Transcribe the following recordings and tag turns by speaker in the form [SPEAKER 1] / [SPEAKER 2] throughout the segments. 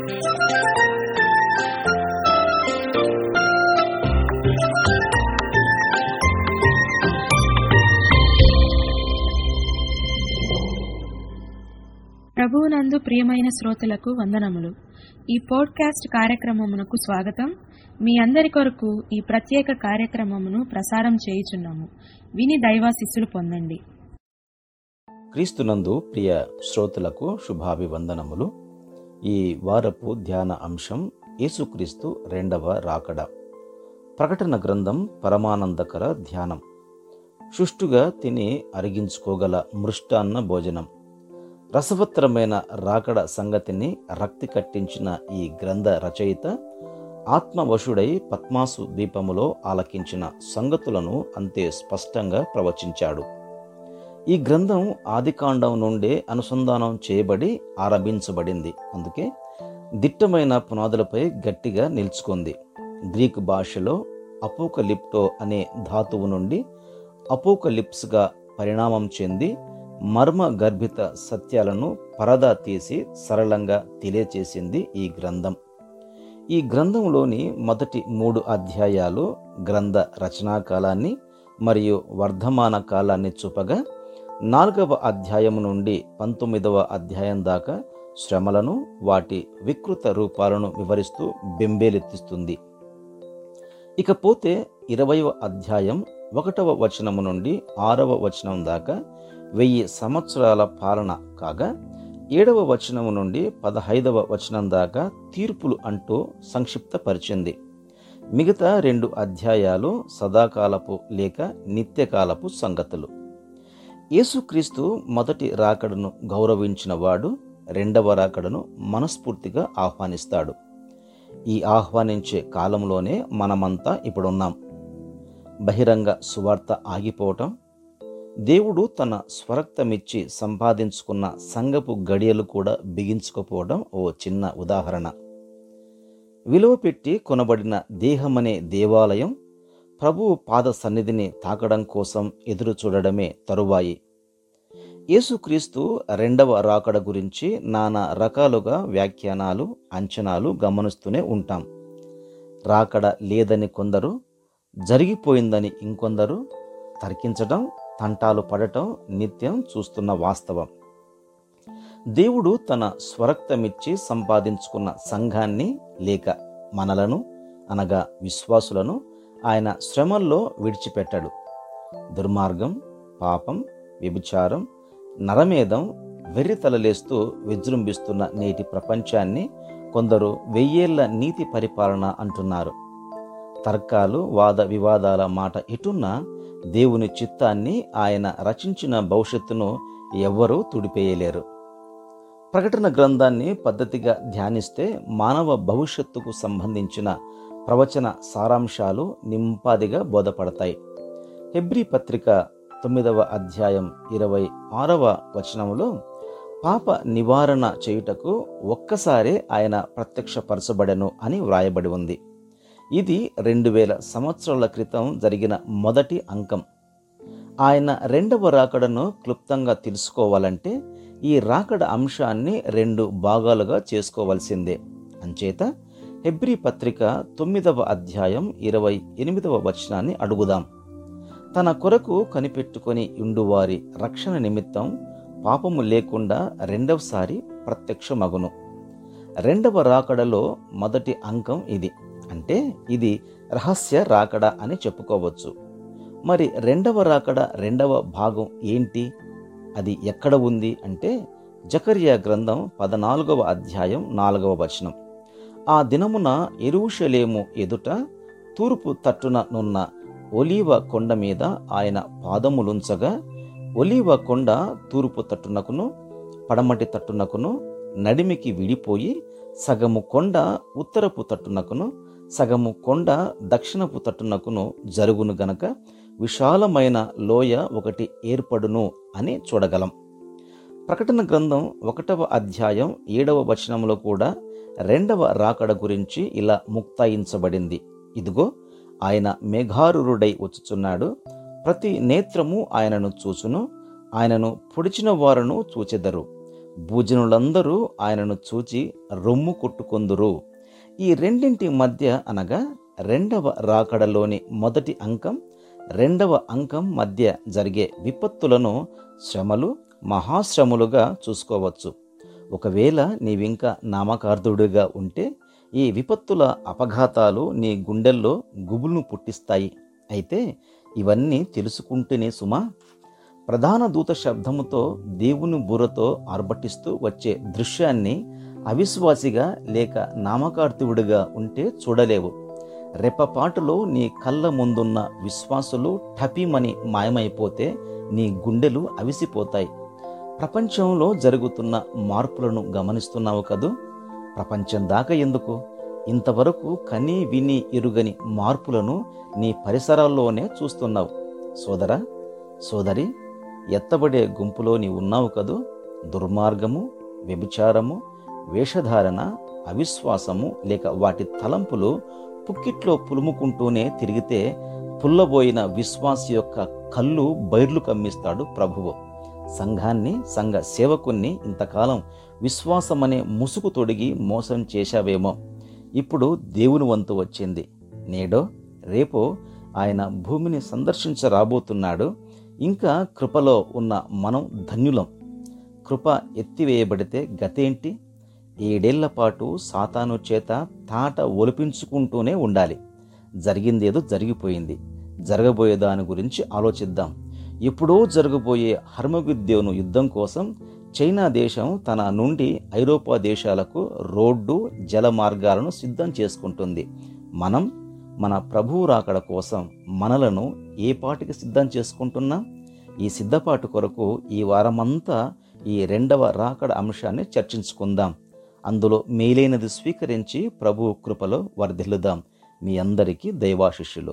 [SPEAKER 1] ప్రభువునందు ప్రియమైన శ్రోతలకు వందనములు ఈ పోడ్కాస్ట్ కార్యక్రమమునకు స్వాగతం మీ అందరి కొరకు ఈ ప్రత్యేక కార్యక్రమమును ప్రసారం చేయుచున్నాము విని దైవాశిస్సులు పొందండి
[SPEAKER 2] క్రీస్తునందు ప్రియ శ్రోతలకు శుభాభివందనములు ఈ వారపు ధ్యాన అంశం యేసుక్రీస్తు రెండవ రాకడ ప్రకటన గ్రంథం పరమానందకర ధ్యానం సుష్టుగా తిని అరిగించుకోగల మృష్టాన్న భోజనం రసవత్తరమైన రాకడ సంగతిని రక్తి కట్టించిన ఈ గ్రంథ రచయిత ఆత్మవశుడై పద్మాసు ద్వీపములో ఆలకించిన సంగతులను అంతే స్పష్టంగా ప్రవచించాడు ఈ గ్రంథం ఆదికాండం నుండే అనుసంధానం చేయబడి ఆరంభించబడింది అందుకే దిట్టమైన పునాదులపై గట్టిగా నిల్చుకుంది గ్రీకు భాషలో అపోకలిప్టో అనే ధాతువు నుండి అపోకలిప్స్గా పరిణామం చెంది మర్మ గర్భిత సత్యాలను పరదా తీసి సరళంగా తెలియచేసింది ఈ గ్రంథం ఈ గ్రంథంలోని మొదటి మూడు అధ్యాయాలు గ్రంథ రచనా కాలాన్ని మరియు వర్ధమాన కాలాన్ని చూపగా నాలుగవ అధ్యాయం నుండి పంతొమ్మిదవ అధ్యాయం దాకా శ్రమలను వాటి వికృత రూపాలను వివరిస్తూ బెంబేలెత్తిస్తుంది ఇకపోతే ఇరవయవ అధ్యాయం ఒకటవ వచనము నుండి ఆరవ వచనం దాకా వెయ్యి సంవత్సరాల పాలన కాగా ఏడవ వచనము నుండి పదహైదవ వచనం దాకా తీర్పులు అంటూ సంక్షిప్తపరిచింది మిగతా రెండు అధ్యాయాలు సదాకాలపు లేక నిత్యకాలపు సంగతులు యేసుక్రీస్తు మొదటి రాకడను గౌరవించిన వాడు రెండవ రాకడను మనస్ఫూర్తిగా ఆహ్వానిస్తాడు ఈ ఆహ్వానించే కాలంలోనే మనమంతా ఇప్పుడున్నాం బహిరంగ సువార్త ఆగిపోవటం దేవుడు తన స్వరక్తమిచ్చి సంపాదించుకున్న సంగపు గడియలు కూడా బిగించుకోపోవడం ఓ చిన్న ఉదాహరణ విలువ పెట్టి కొనబడిన దేహమనే దేవాలయం ప్రభువు పాద సన్నిధిని తాకడం కోసం ఎదురు చూడడమే తరువాయి యేసుక్రీస్తు రెండవ రాకడ గురించి నానా రకాలుగా వ్యాఖ్యానాలు అంచనాలు గమనిస్తూనే ఉంటాం రాకడ లేదని కొందరు జరిగిపోయిందని ఇంకొందరు తర్కించడం తంటాలు పడటం నిత్యం చూస్తున్న వాస్తవం దేవుడు తన స్వరక్తమిచ్చి సంపాదించుకున్న సంఘాన్ని లేక మనలను అనగా విశ్వాసులను ఆయన శ్రమల్లో విడిచిపెట్టాడు దుర్మార్గం పాపం వ్యభిచారం నరమేధం వెర్రితలలేస్తూ విజృంభిస్తున్న నేటి ప్రపంచాన్ని కొందరు వెయ్యేళ్ల నీతి పరిపాలన అంటున్నారు తర్కాలు వాద వివాదాల మాట ఎటున్నా దేవుని చిత్తాన్ని ఆయన రచించిన భవిష్యత్తును ఎవ్వరూ తుడిపేయలేరు ప్రకటన గ్రంథాన్ని పద్ధతిగా ధ్యానిస్తే మానవ భవిష్యత్తుకు సంబంధించిన ప్రవచన సారాంశాలు నింపాదిగా బోధపడతాయి హెబ్రి పత్రిక తొమ్మిదవ అధ్యాయం ఇరవై ఆరవ వచనంలో పాప నివారణ చేయుటకు ఒక్కసారే ఆయన ప్రత్యక్షపరచబడెను అని వ్రాయబడి ఉంది ఇది రెండు వేల సంవత్సరాల క్రితం జరిగిన మొదటి అంకం ఆయన రెండవ రాకడను క్లుప్తంగా తెలుసుకోవాలంటే ఈ రాకడ అంశాన్ని రెండు భాగాలుగా చేసుకోవలసిందే అంచేత హెబ్రి పత్రిక తొమ్మిదవ అధ్యాయం ఇరవై ఎనిమిదవ వచనాన్ని అడుగుదాం తన కొరకు కనిపెట్టుకొని ఉండువారి రక్షణ నిమిత్తం పాపము లేకుండా రెండవసారి ప్రత్యక్షమగును రెండవ రాకడలో మొదటి అంకం ఇది అంటే ఇది రహస్య రాకడ అని చెప్పుకోవచ్చు మరి రెండవ రాకడ రెండవ భాగం ఏంటి అది ఎక్కడ ఉంది అంటే జకరియా గ్రంథం పద్నాలుగవ అధ్యాయం నాలుగవ వచనం ఆ దినమున ఎరుషలేము ఎదుట తూర్పు తట్టున నున్న ఒలీవ కొండ మీద ఆయన పాదములుంచగా ఒలీవ కొండ తూర్పు తట్టునకును పడమటి తట్టునకును నడిమికి విడిపోయి సగము కొండ ఉత్తరపు తట్టునకును సగము కొండ దక్షిణపు తట్టునకును జరుగును గనక విశాలమైన లోయ ఒకటి ఏర్పడును అని చూడగలం ప్రకటన గ్రంథం ఒకటవ అధ్యాయం ఏడవ వచనంలో కూడా రెండవ రాకడ గురించి ఇలా ముక్తాయించబడింది ఇదిగో ఆయన మేఘారురుడై వచ్చుచున్నాడు ప్రతి నేత్రము ఆయనను చూచును ఆయనను పొడిచిన వారును చూచెదరు భూజనులందరూ ఆయనను చూచి రొమ్ము కొట్టుకొందురు ఈ రెండింటి మధ్య అనగా రెండవ రాకడలోని మొదటి అంకం రెండవ అంకం మధ్య జరిగే విపత్తులను శ్రమలు మహాశ్రమలుగా చూసుకోవచ్చు ఒకవేళ నీవింకా నామకార్థుడిగా ఉంటే ఈ విపత్తుల అపఘాతాలు నీ గుండెల్లో గుబులను పుట్టిస్తాయి అయితే ఇవన్నీ తెలుసుకుంటేనే సుమా ప్రధాన దూత శబ్దముతో దేవుని బుర్రతో ఆర్భటిస్తూ వచ్చే దృశ్యాన్ని అవిశ్వాసిగా లేక నామకార్థుడిగా ఉంటే చూడలేవు రెప్పపాటులో నీ కళ్ళ ముందున్న విశ్వాసులు టపీమని మాయమైపోతే నీ గుండెలు అవిసిపోతాయి ప్రపంచంలో జరుగుతున్న మార్పులను గమనిస్తున్నావు కదూ ప్రపంచం దాకా ఎందుకు ఇంతవరకు కని విని ఎరుగని మార్పులను నీ పరిసరాల్లోనే చూస్తున్నావు సోదరా సోదరి ఎత్తబడే గుంపులో నీ ఉన్నావు కదూ దుర్మార్గము వ్యభిచారము వేషధారణ అవిశ్వాసము లేక వాటి తలంపులు పుక్కిట్లో పులుముకుంటూనే తిరిగితే పుల్లబోయిన విశ్వాస యొక్క కళ్ళు బైర్లు కమ్మిస్తాడు ప్రభువు సంఘాన్ని సంఘ సేవకుణ్ణి ఇంతకాలం విశ్వాసమనే ముసుగు తొడిగి మోసం చేశావేమో ఇప్పుడు దేవుని వంతు వచ్చింది నేడో రేపో ఆయన భూమిని సందర్శించరాబోతున్నాడు ఇంకా కృపలో ఉన్న మనం ధన్యులం కృప ఎత్తివేయబడితే గతేంటి ఏడేళ్ల పాటు సాతాను చేత తాట ఒలిపించుకుంటూనే ఉండాలి జరిగిందేదో జరిగిపోయింది జరగబోయే దాని గురించి ఆలోచిద్దాం ఎప్పుడో జరగబోయే హర్మగుద్యోను యుద్ధం కోసం చైనా దేశం తన నుండి ఐరోపా దేశాలకు రోడ్డు జల మార్గాలను సిద్ధం చేసుకుంటుంది మనం మన ప్రభువు రాకడ కోసం మనలను ఏ పాటికి సిద్ధం చేసుకుంటున్నాం ఈ సిద్ధపాటు కొరకు ఈ వారమంతా ఈ రెండవ రాకడ అంశాన్ని చర్చించుకుందాం అందులో మేలైనది స్వీకరించి ప్రభు కృపలో వర్ధిల్లుదాం మీ అందరికీ దైవాశిష్యులు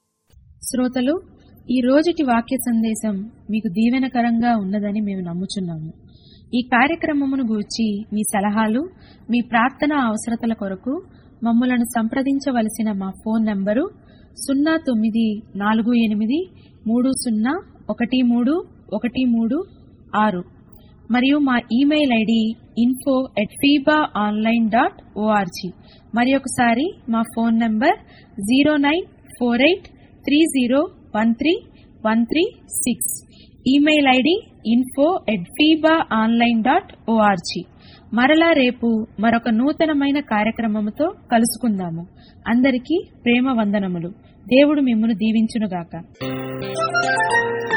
[SPEAKER 1] శ్రోతలు ఈ రోజుటి వాక్య సందేశం మీకు దీవెనకరంగా ఉన్నదని మేము నమ్ముచున్నాము ఈ కార్యక్రమమును గూర్చి మీ సలహాలు మీ ప్రార్థన అవసరతల కొరకు మమ్మలను సంప్రదించవలసిన మా ఫోన్ నంబరు సున్నా తొమ్మిది నాలుగు ఎనిమిది మూడు సున్నా ఒకటి మూడు ఒకటి మూడు ఆరు మరియు మా email ID info at FIBA online dot ORG మరి ఒకసారి మా phone number zero nine four eight three zero one three one three six email ID info at FIBA online dot ORG మరలా రేపు మరొక నూతనమైన కార్యక్రమముతో కలుసుకుందాము అందరికీ ప్రేమ వందనములు దేవుడు మిమ్మను దీవించునుగాక